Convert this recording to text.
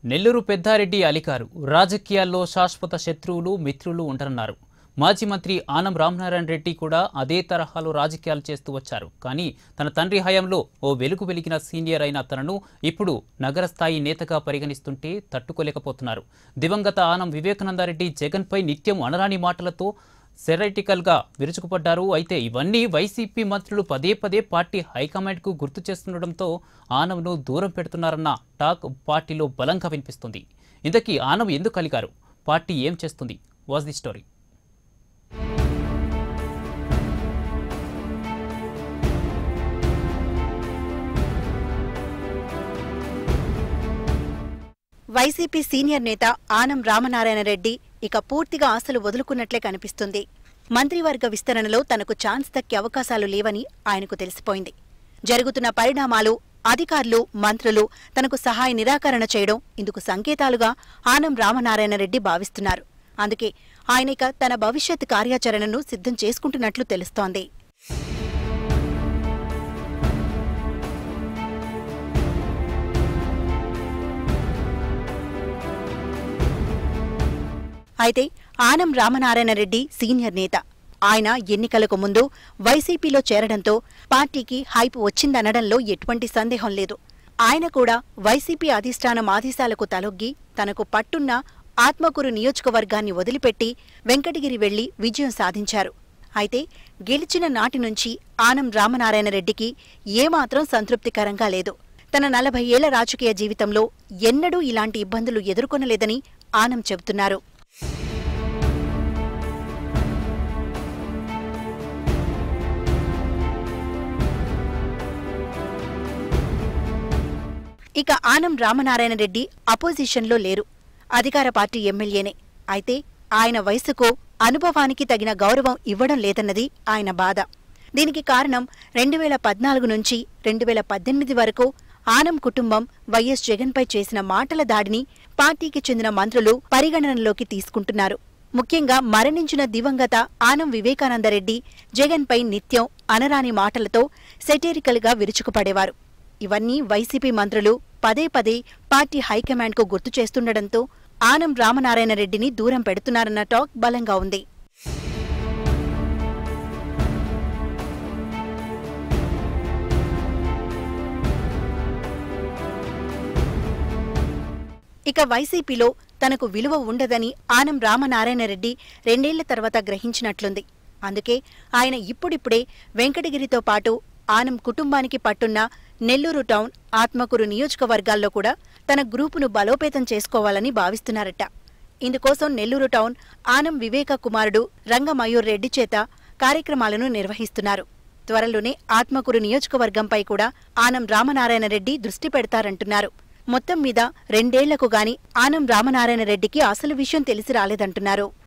నెల్లూరు పెద్దారెడ్డి అలికారు రాజకీయాల్లో శాశ్వత శత్రువులు మిత్రులు ఉండరన్నారు మాజీ మంత్రి ఆనం రామనారాయణ రెడ్డి కూడా అదే తరహాలో రాజకీయాలు చేస్తూ వచ్చారు కానీ తన తండ్రి హయాంలో ఓ వెలుగు వెలిగిన సీనియర్ అయిన తనను ఇప్పుడు నగర స్థాయి నేతగా పరిగణిస్తుంటే తట్టుకోలేకపోతున్నారు దివంగత ఆనం వివేకానందారెడ్డి జగన్పై నిత్యం అనరాని మాటలతో సెరైటికల్గా విరుచుకుపడ్డారు అయితే ఇవన్నీ వైసీపీ మంత్రులు పదే పదే పార్టీ హైకమాండ్కు గుర్తు చేస్తుండటంతో ఆనంను దూరం పెడుతున్నారన్న టాక్ పార్టీలో బలంగా వినిపిస్తుంది ఇంతకీ ఆనం ఎందుకు కలిగారు పార్టీ ఏం చేస్తుంది was the story YCP senior నేత ఆనం రామనారాయణ రెడ్డి ఇక పూర్తిగా ఆశలు వదులుకున్నట్లే కనిపిస్తుంది మంత్రివర్గ విస్తరణలో తనకు ఛాన్స్ దక్కే అవకాశాలు లేవని ఆయనకు తెలిసిపోయింది జరుగుతున్న పరిణామాలు అధికారులు మంత్రులు తనకు సహాయ నిరాకరణ చేయడం ఇందుకు సంకేతాలుగా ఆనం రామనారాయణ రెడ్డి భావిస్తున్నారు అందుకే ఆయన ఇక తన భవిష్యత్ కార్యాచరణను సిద్ధం చేసుకుంటున్నట్లు తెలుస్తోంది అయితే ఆనం రామనారాయణ రెడ్డి సీనియర్ నేత ఆయన ఎన్నికలకు ముందు వైసీపీలో చేరడంతో పార్టీకి హైప్ వచ్చిందనడంలో ఎటువంటి సందేహం లేదు ఆయన కూడా వైసీపీ అధిష్టానం ఆదేశాలకు తలొగ్గి తనకు పట్టున్న ఆత్మకూరు నియోజకవర్గాన్ని వదిలిపెట్టి వెంకటగిరి వెళ్లి విజయం సాధించారు అయితే గెలిచిన నాటి నుంచి ఆనం రామనారాయణ రెడ్డికి ఏమాత్రం సంతృప్తికరంగా లేదు తన నలభై ఏళ్ల రాజకీయ జీవితంలో ఎన్నడూ ఇలాంటి ఇబ్బందులు ఎదుర్కొనలేదని ఆనం చెబుతున్నారు ఇక ఆనం రామనారాయణ రెడ్డి అపోజిషన్లో లేరు అధికార పార్టీ ఎమ్మెల్యేనే అయితే ఆయన వయసుకు అనుభవానికి తగిన గౌరవం ఇవ్వడం లేదన్నది ఆయన బాధ దీనికి కారణం రెండు వేల పద్నాలుగు నుంచి రెండు వేల పద్దెనిమిది వరకు ఆనం కుటుంబం వైఎస్ జగన్పై చేసిన మాటల దాడిని పార్టీకి చెందిన మంత్రులు పరిగణనలోకి తీసుకుంటున్నారు ముఖ్యంగా మరణించిన దివంగత ఆనం వివేకానందరెడ్డి జగన్పై నిత్యం అనరాని మాటలతో సెటేరికల్గా విరుచుకుపడేవారు ఇవన్నీ వైసీపీ మంత్రులు పదే పదే పార్టీ హైకమాండ్కు గుర్తు చేస్తుండటంతో ఆనం రామనారాయణ రెడ్డిని దూరం పెడుతున్నారన్న టాక్ బలంగా ఉంది ఇక వైసీపీలో తనకు విలువ ఉండదని ఆనం రామనారాయణ రెడ్డి రెండేళ్ల తర్వాత గ్రహించినట్లుంది అందుకే ఆయన ఇప్పుడిప్పుడే వెంకటగిరితో పాటు ఆనం కుటుంబానికి పట్టున్న నెల్లూరు టౌన్ ఆత్మకూరు నియోజకవర్గాల్లో కూడా తన గ్రూపును బలోపేతం చేసుకోవాలని భావిస్తున్నారట ఇందుకోసం నెల్లూరు టౌన్ ఆనం వివేక కుమారుడు రంగమయూర్ రెడ్డి చేత కార్యక్రమాలను నిర్వహిస్తున్నారు త్వరలోనే ఆత్మకూరు నియోజకవర్గంపై కూడా ఆనం రామనారాయణ రెడ్డి దృష్టి పెడతారంటున్నారు మొత్తం మీద రెండేళ్లకు గాని ఆనం రామనారాయణ రెడ్డికి అసలు విషయం తెలిసి రాలేదంటున్నారు